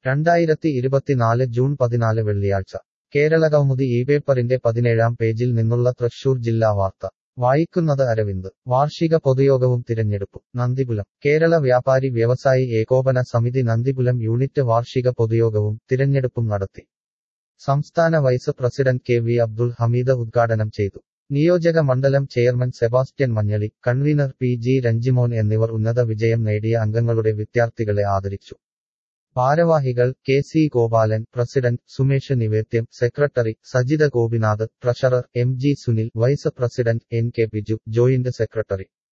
രണ്ടായിരത്തി ഇരുപത്തിനാല് ജൂൺ പതിനാല് വെള്ളിയാഴ്ച കേരളകൗമുദി ഈ പേപ്പറിന്റെ പതിനേഴാം പേജിൽ നിന്നുള്ള തൃശൂർ ജില്ലാ വാർത്ത വായിക്കുന്നത് അരവിന്ദ് വാർഷിക പൊതുയോഗവും തിരഞ്ഞെടുപ്പും നന്ദിപുലം കേരള വ്യാപാരി വ്യവസായി ഏകോപന സമിതി നന്ദിപുലം യൂണിറ്റ് വാർഷിക പൊതുയോഗവും തിരഞ്ഞെടുപ്പും നടത്തി സംസ്ഥാന vice president K V Abdul Hameed ഉദ്ഘാടനം ചെയ്തു നിയോജക മണ്ഡലം chairman Sebastian Manjali convener P G Renjimon എന്നിവർ ഉന്നത വിജയം നേടിയ അംഗങ്ങളുടെ വിദ്യാർത്ഥികളെ ആദരിച്ചു ഭാരവാഹികൾ K C Gopalan president Sumesh Nivedyam secretary Sajitha Gopinath treasurer M G Sunil vice president N K Biju joint secretary